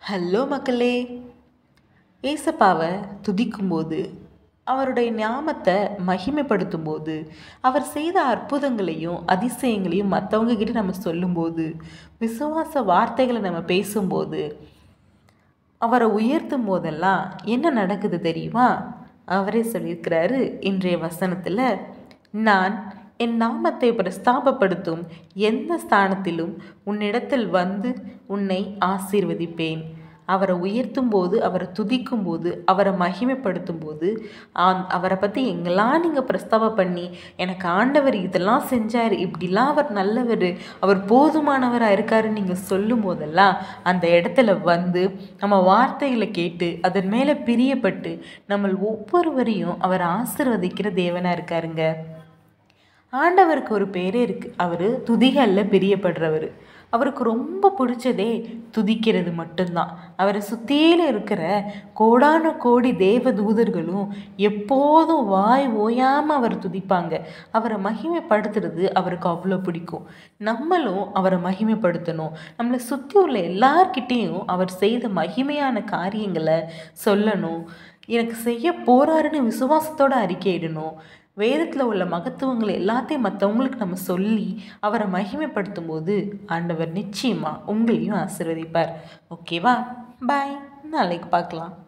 hello மக்களே ஏசப்பாவை துதிக்கும்போது அவருடைய ஞாமத்தை மகிமைப்படுத்தும் போது அவர் செய்த அற்புதங்களையும் அதிசயங்களையும் மற்றவங்க கிட்ட நம்ம சொல்லும்போது விசுவாச வார்த்தைகளை நம்ம பேசும்போது அவரை உயர்த்தும் போதெல்லாம் என்ன நடக்குது தெரியுமா அவரே சொல்லியிருக்கிறாரு இன்றைய வசனத்தில் நான் என் நாமத்தை பிரஸ்தாபப்படுத்தும் எந்த ஸ்தானத்திலும் உன்னிடத்தில் வந்து உன்னை ஆசீர்வதிப்பேன் அவரை உயர்த்தும் போது அவரை துதிக்கும் போது அவரை மகிமைப்படுத்தும் போது அவரை பற்றி எங்கெல்லாம் நீங்கள் பிரஸ்தாபம் பண்ணி எனக்கு ஆண்டவர் இதெல்லாம் செஞ்சார் இப்படிலாம் அவர் நல்லவர் அவர் போதுமானவராக இருக்காருன்னு நீங்கள் சொல்லும் போதெல்லாம் அந்த இடத்துல வந்து நம்ம வார்த்தைகளை கேட்டு அதன் மேலே பிரியப்பட்டு நம்ம ஒவ்வொருவரையும் அவர் ஆசிர்வதிக்கிற தேவனாக இருக்காருங்க ஆண்டவருக்கு ஒரு பேரே இருக்குது அவர் துதிகளில் பிரியப்படுறவர் அவருக்கு ரொம்ப பிடிச்சதே துதிக்கிறது மட்டும்தான் அவரை சுற்றியில் இருக்கிற கோடான கோடி தேவ தூதர்களும் எப்போதும் வாய் ஓயாமல் அவர் துதிப்பாங்க அவரை மகிமைப்படுத்துறது அவருக்கு அவ்வளோ பிடிக்கும் நம்மளும் அவரை மகிமைப்படுத்தணும் நம்மளை சுற்றி உள்ள எல்லார்கிட்டேயும் அவர் செய்த மகிமையான காரியங்களை சொல்லணும் எனக்கு செய்ய போகிறாருன்னு விசுவாசத்தோடு அறிக்கையிடணும் வேதத்தில் உள்ள மகத்துவங்களை எல்லாத்தையும் மற்றவங்களுக்கு நம்ம சொல்லி அவரை மகிமைப்படுத்தும் போது ஆண்டவர் நிச்சயமாக உங்களையும் ஆசிர்வதிப்பார் ஓகேவா பாய் நாளைக்கு பார்க்கலாம்